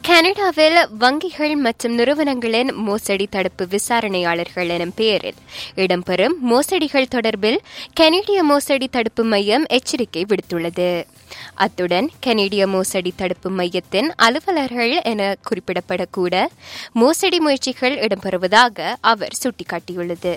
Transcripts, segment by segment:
கனடாவில் வங்கிகள் மற்றும் நிறுவனங்களின் மோசடி தடுப்பு விசாரணையாளர்கள் எனும் பெயரில் இடம்பெறும் மோசடிகள் தொடர்பில் கனேடிய மோசடி தடுப்பு மையம் எச்சரிக்கை விடுத்துள்ளது அத்துடன் கனேடிய மோசடி தடுப்பு மையத்தின் அலுவலர்கள் என குறிப்பிடப்படக்கூட மோசடி முயற்சிகள் இடம்பெறுவதாக அவர் சுட்டிக்காட்டியுள்ளது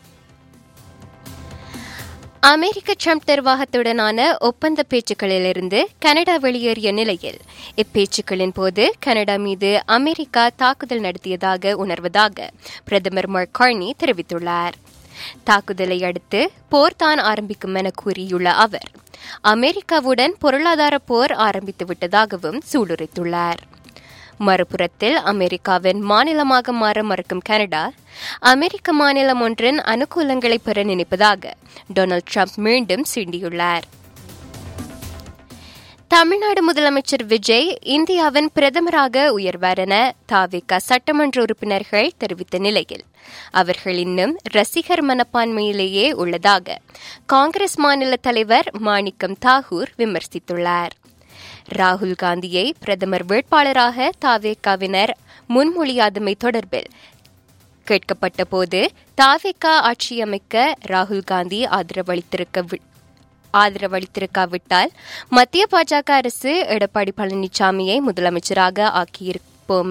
அமெரிக்க ட்ரம்ப் நிர்வாகத்துடனான ஒப்பந்த பேச்சுக்களிலிருந்து கனடா வெளியேறிய நிலையில் இப்பேச்சுக்களின் போது கனடா மீது அமெரிக்கா தாக்குதல் நடத்தியதாக உணர்வதாக பிரதமர் மார்க் கார்னி தெரிவித்துள்ளார் தாக்குதலை அடுத்து போர் தான் ஆரம்பிக்கும் என கூறியுள்ள அவர் அமெரிக்காவுடன் பொருளாதார போர் ஆரம்பித்து விட்டதாகவும் சூளுரைத்துள்ளார் மறுபுறத்தில் அமெரிக்காவின் மாநிலமாக மாற மறுக்கும் கனடா அமெரிக்க மாநிலம் ஒன்றின் அனுகூலங்களை பெற நினைப்பதாக டொனால்டு ட்ரம்ப் மீண்டும் சீண்டியுள்ளார் தமிழ்நாடு முதலமைச்சர் விஜய் இந்தியாவின் பிரதமராக உயர்வார் என தாவிக சட்டமன்ற உறுப்பினர்கள் தெரிவித்த நிலையில் அவர்கள் இன்னும் ரசிகர் மனப்பான்மையிலேயே உள்ளதாக காங்கிரஸ் மாநில தலைவர் மாணிக்கம் தாகூர் விமர்சித்துள்ளார் ராகுல் காந்தியை பிரதமர் வேட்பாளராக தாவேக்காவினர் முன்மொழியாதமை தொடர்பில் கேட்கப்பட்ட போது தாவேக்கா ஆட்சியமைக்க ராகுல் காந்தி ஆதரவளித்திருக்க ஆதரவளித்திருக்காவிட்டால் மத்திய பாஜக அரசு எடப்பாடி பழனிசாமியை முதலமைச்சராக ஆக்கியிருக்கும்